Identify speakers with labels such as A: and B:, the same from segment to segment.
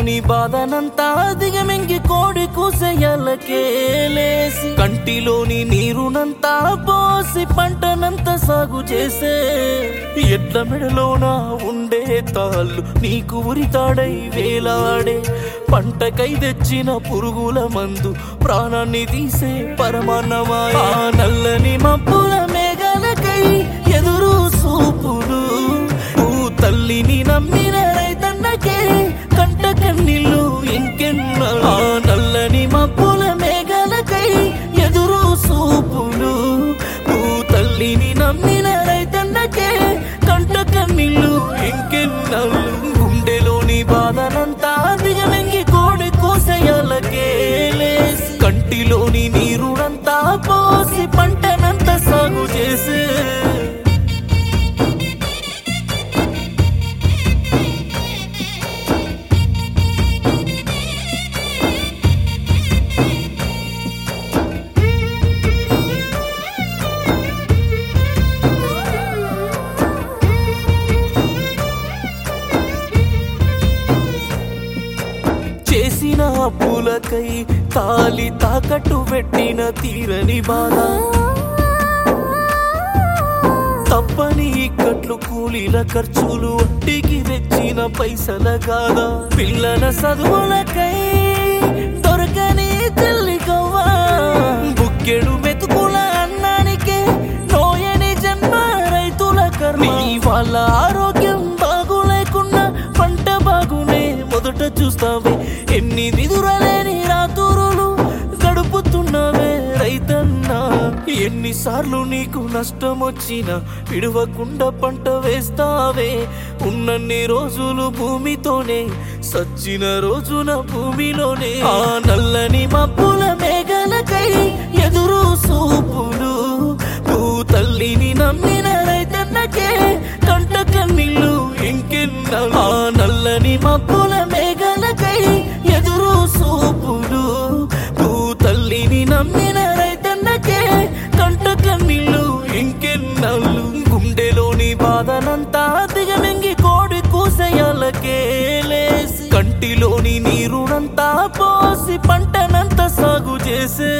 A: గుండెలోని బాధనంతా దిగమింగి కోడి కూసెయ్యాలకేలేసి కంటిలోని నీరునంతా పోసి పంటనంతా సాగు చేసే ఎడ్ల మెడలోన ఉండే తాళ్ళు నీకు ఉరితాడై వేలాడే పంటకై తెచ్చిన పురుగుల మందు ప్రాణాన్ని తీసే పరమాన్నమాయ ఆ నల్లని మబ్బుల మేఘాలకై ఎదురు సూపులు ఊ తల్లిని నమ్మిన రైతన్నకే కంట కన్నీళ్ళు ఇంకెన్న ఆ నల్లని మబ్బుల మేఘాలకై ఎదురు సూపులు ఊ తల్లిని నమ్మిన రైతన్నకే కంట కన్నీళ్ళు ఇంకెన్నళ్ళు గుండెలోని బాధనంతా దిగమింగి కోడి కోసయాలకే లేసి కంటిలోని నీరునంతా పోసి పంటనంతా సాగు చేసే చేసిన అప్పులకై తాలి తాకట్టు పెట్టిన తీరని బాధ తప్పని ఇక్కట్లు కూలీల ఖర్చులు ఒట్టికి తెచ్చిన పైసల కాదా పిల్లల చదువులకై దొరకని తల్లి కవ్వా బుక్కెడు మెతుకుల అన్నానికే నోయని జన్మ రైతుల కర్మ నీ వాళ్ళ ఆరోగ్యం బాగులేకున్నా పంట బాగునే మొదట చూస్తావే ఎన్ని నిదురలేని రాతురులు గడుపుతున్నవే రైతన్నా ఎన్నిసార్లు నీకు నష్టం వచ్చినా విడవకుండా పంట వేస్తావే ఉన్నన్ని రోజులు భూమితోనే సచ్చిన రోజున భూమిలోనే ఆ నల్లని మబ్బుల మేఘలకై ఎదురు సూపులు భూ తల్లిని నమ్మిన రైతన్నకే కంట కన్నీళ్ళు ఇంకెన్న ఆ నల్లని మబ్బుల మేఘలకై ఎదురు సూపులు భూ తల్లిని నమ్మిన రైతన్నకే కంట కన్నీళ్ళు ఇంకెన్నళ్ళు గుండెలోని బాధనంతా దిగమింగి కోడి కూసయాలకే లేసి కంటిలోని నీరునంతా పోసి పంటనంతా సాగు చేసే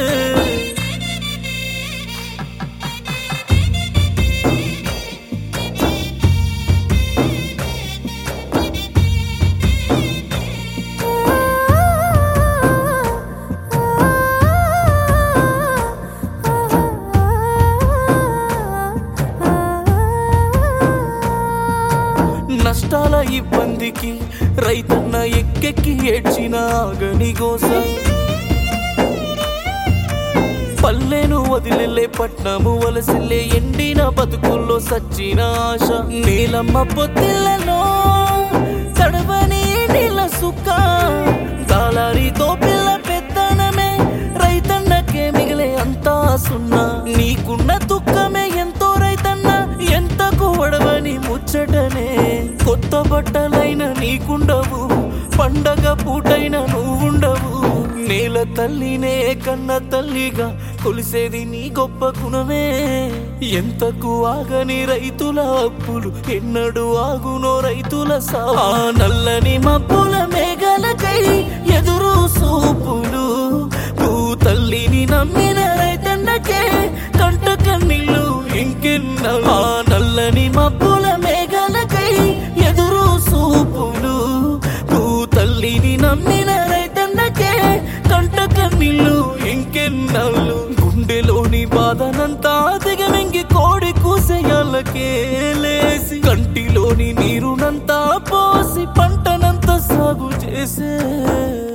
A: నష్టాల ఇబ్బందికి రైతన్న ఎక్కెక్కి ఏడ్చిన ఆగని గోస పల్లెను వదిలే పట్నము వలసిల్లే ఎండిన బతుకుల్లో సచ్చిన ఆశ నీలమ్మ పొత్తిళ్ళలో తడవని నీళ్ళ సుక్క దాలారితో పిల్ల పెద్దనమే రైతన్నకే మిగిలే అంతా సున్నా నీకున్న దుఃఖమే ఎంతో రైతన్న ఎంతకు వడవని ముచ్చటనే కొత్త బట్టలైన నీకుండవు పండగ పూటైన నువ్వుండవు నేల తల్లినే కన్న తల్లిగా కొలిసేది నీ గొప్ప గుణమే ఎంతకు ఆగని రైతుల అప్పులు ఎన్నడు ఆగునో రైతుల సావు ఆ నల్లని మబ్బుల మేఘలకై ఎదురు సూపులు భూ తల్లిని నమ్మిన రైతన్నకే కంట కన్నీళ్ళు ఇంకెన్న ఆ నల్లని మబ్బుల మేఘలకై ఎదురు సూపులు భూ తల్లిని నమ్మిన రైతన్నకే కంట కన్నీళ్ళు ఇంకెన్నళ్ళు గుండెలోని బాధనంతా దిగమింగి కోడి కూసెయాలకే లేసి కంటిలోని నీరునంతా పోసి పంటనంతా సాగు చేసే